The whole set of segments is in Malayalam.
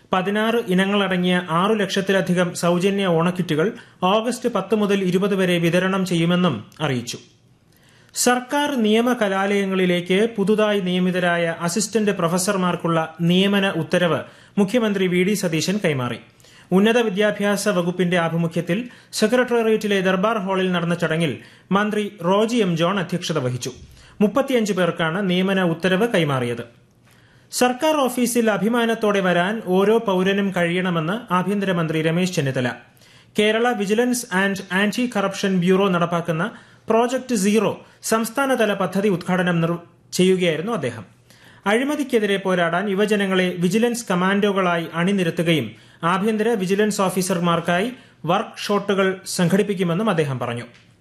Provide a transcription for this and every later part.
പതിനാറ് ഇനങ്ങളടങ്ങിയ ആറു ലക്ഷത്തിലധികം സൌജന്യ ഓണക്കിറ്റുകൾ ഓഗസ്റ്റ് പത്ത് മുതൽ ഇരുപത് വരെ വിതരണം ചെയ്യുമെന്നും അറിയിച്ചു സർക്കാർ നിയമ കലാലയങ്ങളിലേക്ക് പുതുതായി നിയമിതരായ അസിസ്റ്റന്റ് പ്രൊഫസർമാർക്കുള്ള നിയമന ഉത്തരവ് മുഖ്യമന്ത്രി വി ഡി സതീശൻ കൈമാറി ഉന്നത വിദ്യാഭ്യാസ വകുപ്പിന്റെ ആഭിമുഖ്യത്തിൽ സെക്രട്ടേറിയറ്റിലെ ദർബാർ ഹാളിൽ നടന്ന ചടങ്ങിൽ മന്ത്രി റോജി എം ജോൺ അധ്യക്ഷത വഹിച്ചു മുപ്പത്തിയഞ്ച് പേർക്കാണ് നിയമന ഉത്തരവ് കൈമാറിയത് സർക്കാർ ഓഫീസിൽ അഭിമാനത്തോടെ വരാൻ ഓരോ പൌരനും കഴിയണമെന്ന് ആഭ്യന്തരമന്ത്രി Ramesh Chennithala Kerala vigilance and anti corruption bureau നടപ്പാക്കുന്ന പ്രോജക്ട് സീറോ സംസ്ഥാനതല പദ്ധതി ഉദ്ഘാടനം ചെയ്യുകയായിരുന്നു അദ്ദേഹം അഴിമതിക്കെതിരെ പോരാടാൻ യുവജനങ്ങളെ വിജിലൻസ് കമാൻഡോകളായി അണിനിരത്തുകയും ആഭ്യന്തര വിജിലൻസ് ഓഫീസർമാർക്കായി വർക്ക് ഷോട്ടുകൾ സംഘടിപ്പിക്കുമെന്നും അദ്ദേഹം പറഞ്ഞു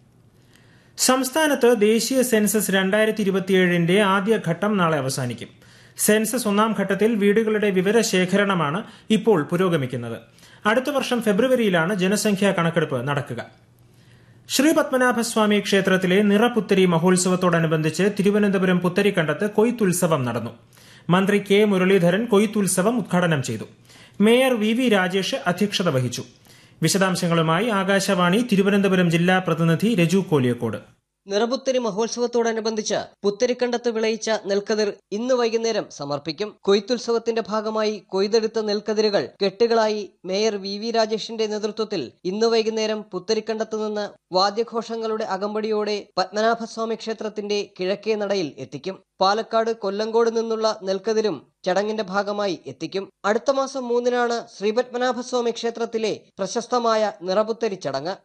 സംസ്ഥാനത്ത് ദേശീയ സെൻസസ് രണ്ടായിരത്തി ഇരുപത്തിയേഴിന്റെ ആദ്യഘട്ടം നാളെ അവസാനിക്കും സെൻസസ് ഒന്നാം ഘട്ടത്തിൽ വീടുകളുടെ വിവരശേഖരണമാണ് ഇപ്പോൾ പുരോഗമിക്കുന്നത് അടുത്ത വർഷം ഫെബ്രുവരിയിലാണ് ജനസംഖ്യാ കണക്കെടുപ്പ് നടക്കുക ശ്രീ പത്മനാഭസ്വാമി ക്ഷേത്രത്തിലെ നിറപുത്തരി മഹോത്സവത്തോടനുബന്ധിച്ച് തിരുവനന്തപുരം പുത്തരിക്കണ്ടത്ത് കൊയ്ത്തുത്സവം നടന്നു മന്ത്രി കെ മുരളീധരൻ കൊയ്ത്തുത്സവം ഉദ്ഘാടനം ചെയ്തു മേയർ വി വി രാജേഷ് അധ്യക്ഷത വഹിച്ചു വിശദാംശങ്ങളുമായി ആകാശവാണി തിരുവനന്തപുരം ജില്ലാ പ്രതിനിധി രജു കോലിയക്കോട് നിറപുത്തരി മഹോത്സവത്തോടനുബന്ധിച്ച് പുത്തരിക്കണ്ടത്ത് വിളയിച്ച നെൽക്കതിർ ഇന്ന് വൈകുന്നേരം സമർപ്പിക്കും കൊയ്ത്തുത്സവത്തിന്റെ ഭാഗമായി കൊയ്തെടുത്ത നെൽക്കതിരുകൾ കെട്ടുകളായി മേയർ വി വി രാജേഷിന്റെ നേതൃത്വത്തിൽ ഇന്ന് വൈകുന്നേരം പുത്തരിക്കണ്ടത്ത് നിന്ന് വാദ്യഘോഷങ്ങളുടെ അകമ്പടിയോടെ പത്മനാഭസ്വാമി ക്ഷേത്രത്തിന്റെ കിഴക്കേ നടയിൽ എത്തിക്കും പാലക്കാട് കൊല്ലങ്കോട് നിന്നുള്ള നെൽക്കതിരും ചടങ്ങിന്റെ ഭാഗമായി എത്തിക്കും അടുത്ത മാസം മൂന്നിനാണ് ശ്രീപത്മനാഭസ്വാമി ക്ഷേത്രത്തിലെ പ്രശസ്തമായ നിറപുത്തരി ചടങ്ങ്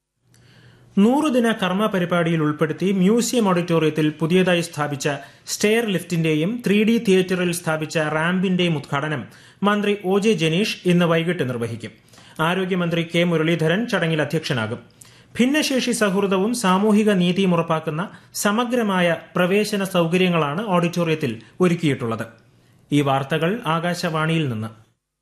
നൂറുദിന കർമ്മ പരിപാടിയിൽ ഉൾപ്പെടുത്തി മ്യൂസിയം ഓഡിറ്റോറിയത്തിൽ പുതിയതായി സ്ഥാപിച്ച സ്റ്റെയർ ലിഫ്റ്റിന്റെയും ത്രീ ഡി തിയേറ്ററിൽ സ്ഥാപിച്ച റാമ്പിന്റെയും ഉദ്ഘാടനം മന്ത്രി ഒ ജെ ജനീഷ് ഇന്ന് വൈകിട്ട് നിർവഹിക്കും ആരോഗ്യമന്ത്രി കെ മുരളീധരൻ ചടങ്ങിൽ അധ്യക്ഷനാകും ഭിന്നശേഷി സൗഹൃദവും സാമൂഹിക നീതിയും ഉറപ്പാക്കുന്ന സമഗ്രമായ പ്രവേശന സൌകര്യങ്ങളാണ് ഓഡിറ്റോറിയത്തിൽ ഒരുക്കിയിട്ടുള്ളത് ഈ വാർത്തകൾ ആകാശവാണിയിൽ നിന്ന്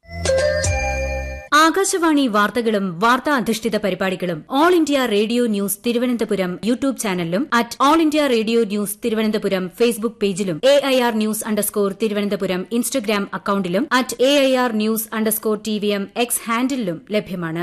ആകാശവാണി വാർത്തകളും വാർത്താ അധിഷ്ഠിത പരിപാടികളും All India Radio news Thiruvananthapuram YouTube ചാനലിലും at All India Radio news Thiruvananthapuram Facebook പേജിലും A I R news underscore Thiruvananthapuram Instagram അക്കൌണ്ടിലും at A I R news underscore T V M X ഹാൻഡിലും ലഭ്യമാണ്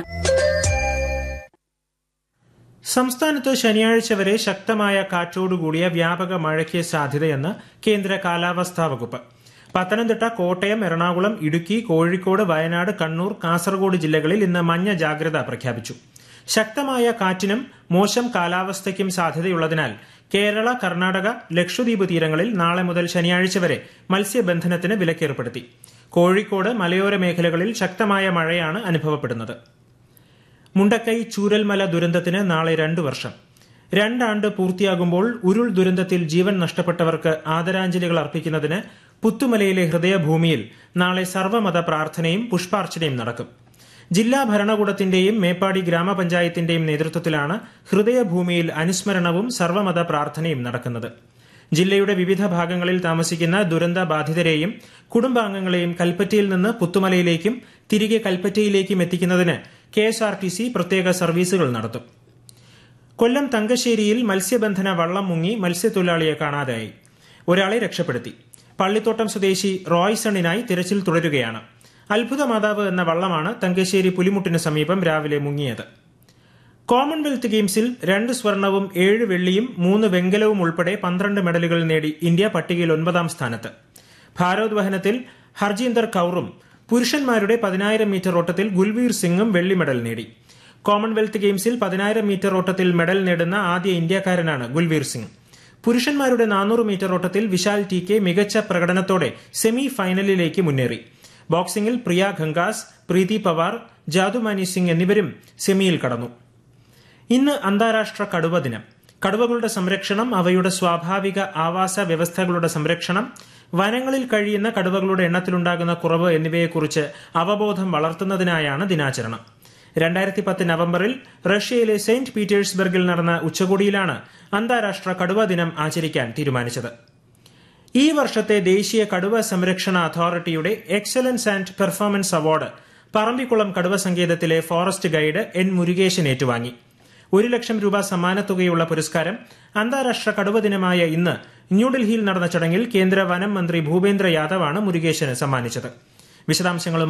സംസ്ഥാനത്ത് ശനിയാഴ്ച വരെ ശക്തമായ കാറ്റോടുകൂടിയ വ്യാപക മഴയ്ക്ക് സാധ്യതയെന്ന് കേന്ദ്ര കാലാവസ്ഥാ വകുപ്പ് പത്തനംതിട്ട കോട്ടയം എറണാകുളം ഇടുക്കി കോഴിക്കോട് വയനാട് കണ്ണൂർ കാസർഗോഡ് ജില്ലകളിൽ ഇന്ന് മഞ്ഞ ജാഗ്രത പ്രഖ്യാപിച്ചു ശക്തമായ കാറ്റിനും മോശം കാലാവസ്ഥയ്ക്കും സാധ്യതയുള്ളതിനാൽ കേരള കർണാടക ലക്ഷദ്വീപ് തീരങ്ങളിൽ നാളെ മുതൽ ശനിയാഴ്ച വരെ മത്സ്യബന്ധനത്തിന് വിലക്കേർപ്പെടുത്തി കോഴിക്കോട് മലയോര മേഖലകളിൽ ശക്തമായ മഴയാണ് അനുഭവപ്പെടുന്നത് മുണ്ടക്കൈ ചൂരൽമല ദുരന്തത്തിന് നാളെ രണ്ടു വർഷം രണ്ടാണ്ട് പൂർത്തിയാകുമ്പോൾ ഉരുൾ ദുരന്തത്തിൽ ജീവൻ നഷ്ടപ്പെട്ടവർക്ക് ആദരാഞ്ജലികൾ അർപ്പിക്കുന്നതിന് പുത്തുമലയിലെ ഹൃദയഭൂമിയിൽ നാളെ സർവ്വമത പ്രാർത്ഥനയും പുഷ്പാർച്ചനയും നടക്കും ജില്ലാ ഭരണകൂടത്തിന്റെയും മേപ്പാടി ഗ്രാമപഞ്ചായത്തിന്റെയും നേതൃത്വത്തിലാണ് ഹൃദയഭൂമിയിൽ അനുസ്മരണവും സർവ്വമത പ്രാർത്ഥനയും നടക്കുന്നത് ജില്ലയുടെ വിവിധ ഭാഗങ്ങളിൽ താമസിക്കുന്ന ദുരന്ത ബാധിതരെയും കുടുംബാംഗങ്ങളെയും കൽപ്പറ്റയിൽ നിന്ന് പുത്തുമലയിലേക്കും തിരികെ കൽപ്പറ്റയിലേക്കും എത്തിക്കുന്നതിന് K S R T C പ്രത്യേക സർവീസുകൾ നടത്തും കൊല്ലം തങ്കശ്ശേരിയിൽ മത്സ്യബന്ധന വള്ളം മുങ്ങി മത്സ്യത്തൊഴിലാളിയെ കാണാതായി ഒരാളെ രക്ഷപ്പെടുത്തി പള്ളിത്തോട്ടം സ്വദേശി റോയ്സണിനായി തിരച്ചിൽ തുടരുകയാണ് അത്ഭുത മാതാവ് എന്ന വള്ളമാണ് തങ്കശ്ശേരി പുലിമുട്ടിന് സമീപം രാവിലെ മുങ്ങിയത് കോമൺവെൽത്ത് ഗെയിംസിൽ രണ്ട് സ്വർണവും ഏഴ് വെള്ളിയും മൂന്ന് വെങ്കലവും ഉൾപ്പെടെ പന്ത്രണ്ട് മെഡലുകൾ നേടി ഇന്ത്യ പട്ടികയിൽ ഒൻപതാം സ്ഥാനത്ത് ഭാരോദ്വഹനത്തിൽ ഹർജീന്ദർ കൌറും പുരുഷന്മാരുടെ പതിനായിരം മീറ്റർ ഓട്ടത്തിൽ ഗുൽവീർ സിംഗും വെള്ളി മെഡൽ നേടി കോമൺവെൽത്ത് ഗെയിംസിൽ പതിനായിരം മീറ്റർ ഓട്ടത്തിൽ മെഡൽ നേടുന്ന ആദ്യ ഇന്ത്യക്കാരനാണ് ഗുൽവീർ സിംഗ് പുരുഷന്മാരുടെ നാനൂറ് മീറ്റർ ഓട്ടത്തിൽ വിശാൽ ടി കെ മികച്ച പ്രകടനത്തോടെ സെമി ഫൈനലിലേക്ക് മുന്നേറി ബോക്സിംഗിൽ പ്രിയ ഖങ്കാസ് പ്രീതി പവാർ ജാദുമാനി സിംഗ് എന്നിവരും സെമിയിൽ കടന്നു ഇന്ന് അന്താരാഷ്ട്ര കടുവ ദിനം കടുവകളുടെ സംരക്ഷണം അവയുടെ സ്വാഭാവിക ആവാസ വ്യവസ്ഥകളുടെ സംരക്ഷണം വനങ്ങളിൽ കഴിയുന്ന കടുവകളുടെ എണ്ണത്തിലുണ്ടാകുന്ന കുറവ് എന്നിവയെക്കുറിച്ച് അവബോധം വളർത്തുന്നതിനായാണ് ദിനാചരണം രണ്ടായിരത്തി പത്ത് നവംബറിൽ റഷ്യയിലെ സെന്റ് പീറ്റേഴ്സ്ബർഗിൽ നടന്ന ഉച്ചകോടിയിലാണ് അന്താരാഷ്ട്ര കടുവ ദിനം ആചരിക്കാൻ തീരുമാനിച്ചത് ഈ വർഷത്തെ ദേശീയ കടുവ സംരക്ഷണ അതോറിറ്റിയുടെ excellence and performance award Parambikulam കടുവ സങ്കേതത്തിലെ ഫോറസ്റ്റ് ഗൈഡ് എൻ മുരുകേശൻ ഏറ്റുവാങ്ങി ഒരു ലക്ഷം രൂപ സമ്മാനത്തുകയുള്ള പുരസ്കാരം അന്താരാഷ്ട്ര കടുവ ദിനമായ ഇന്ന് ന്യൂഡൽഹിയിൽ നടന്ന ചടങ്ങിൽ കേന്ദ്ര വനം മന്ത്രി ഭൂപേന്ദ്ര യാദവാണ് മുരുകേശന് സമ്മാനിച്ചത് വിശദാംശങ്ങളുമായി